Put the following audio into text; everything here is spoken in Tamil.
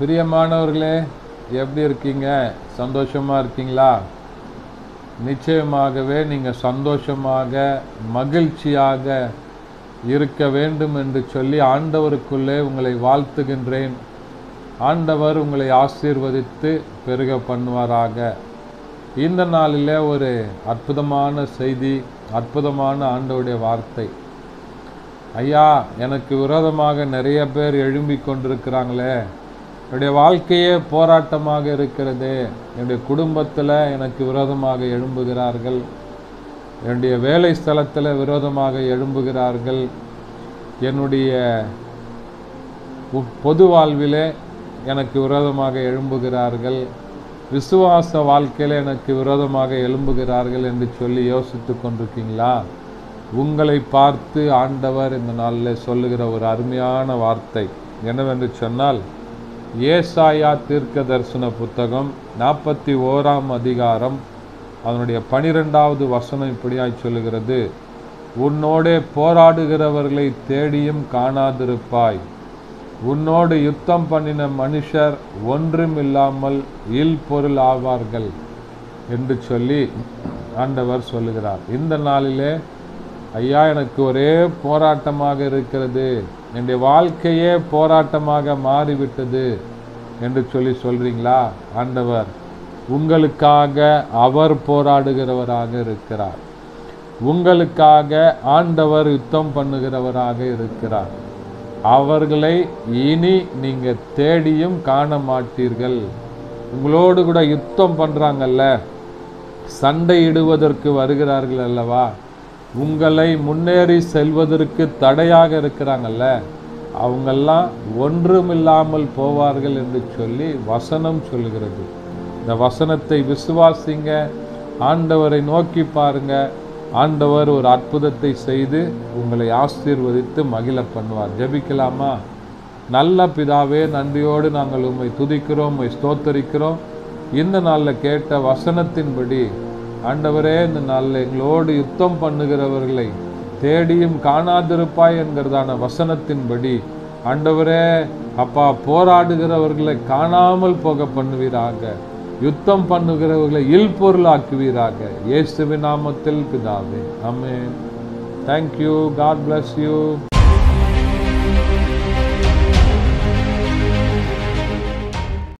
பிரியமானவர்களே எப்படி இருக்கீங்க சந்தோஷமா இருக்கீங்களா நிச்சயமாகவே நீங்கள் சந்தோஷமாக மகிழ்ச்சியாக இருக்க வேண்டும் என்று சொல்லி ஆண்டவருக்குள்ளே உங்களை வாழ்த்துகின்றேன் ஆண்டவர் உங்களை ஆசீர்வதித்து பெருக பண்ணுவாராக இந்த நாளிலே ஒரு அற்புதமான செய்தி அற்புதமான ஆண்டவருடைய வார்த்தை ஐயா எனக்கு விரோதமாக நிறைய பேர் எழும்பிக் கொண்டிருக்கிறாங்களே என்னுடைய வாழ்க்கையே போராட்டமாக இருக்கிறது என்னுடைய குடும்பத்தில் எனக்கு விரோதமாக எழும்புகிறார்கள் என்னுடைய வேலை ஸ்தலத்தில் விரோதமாக எழும்புகிறார்கள் என்னுடைய உ- பொது வாழ்விலே எனக்கு விரோதமாக எழும்புகிறார்கள் விசுவாச வாழ்க்கையில் எனக்கு விரோதமாக எழும்புகிறார்கள் என்று சொல்லி யோசித்து கொண்டிருக்கீங்களா உங்களை பார்த்து ஆண்டவர் இந்த நாளில் சொல்லுகிற ஒரு அருமையான வார்த்தை என்னவென்று சொன்னால் ஏசாயா தீர்க்க தரிசன புத்தகம் நாற்பத்தி ஓராம் அதிகாரம் அதனுடைய பனிரெண்டாவது வசனம் இப்படியாய் சொல்லுகிறது உன்னோடே போராடுகிறவர்களை தேடியும் காணாதிருப்பாய் உன்னோடு யுத்தம் பண்ணின மனுஷர் ஒன்றும் இல்லாமல் இல் பொருள் ஆவார்கள் என்று சொல்லி ஆண்டவர் சொல்லுகிறார் இந்த நாளிலே ஐயா எனக்கு ஒரே போராட்டமாக இருக்கிறது என்னுடைய வாழ்க்கையே போராட்டமாக மாறிவிட்டது என்று சொல்லி சொல்றீங்களா ஆண்டவர் உங்களுக்காக அவர் போராடுகிறவராக இருக்கிறார் உங்களுக்காக ஆண்டவர் யுத்தம் பண்ணுகிறவராக இருக்கிறார் அவர்களை இனி நீங்க தேடியும் காண மாட்டீர்கள் உங்களோடு கூட யுத்தம் பண்றாங்கல்ல சண்டையிடுவதற்கு வருகிறார்கள் அல்லவா உங்களை முன்னேறி செல்வதற்கு தடையாக இருக்கிறாங்கல்ல அவங்கெல்லாம் ஒன்றுமில்லாமல் போவார்கள் என்று சொல்லி வசனம் சொல்லுகிறது இந்த வசனத்தை விசுவாசிங்க ஆண்டவரை நோக்கி பாருங்க ஆண்டவர் ஒரு அற்புதத்தை செய்து உங்களை ஆசீர்வதித்து மகிழ பண்ணுவார் ஜெபிக்கலாமா நல்ல பிதாவே நன்றியோடு நாங்கள் உம்மை துதிக்கிறோம் உம்மை ஸ்தோத்தரிக்கிறோம் இந்த நாளில் கேட்ட வசனத்தின்படி ஆண்டவரே இந்த நாளில் எங்களோடு யுத்தம் பண்ணுகிறவர்களை தேடியும் காணாதிருப்பாய் என்கிறதான வசனத்தின்படி ஆண்டவரே அப்பா போராடுகிறவர்களை காணாமல் போக பண்ணுவீராக யுத்தம் பண்ணுகிறவர்களை இல்பொருளாக்குவீராக இயேசுவின் நாமத்தில் பிதாவே ஆமென் தேங்க்யூ காட் bless யூ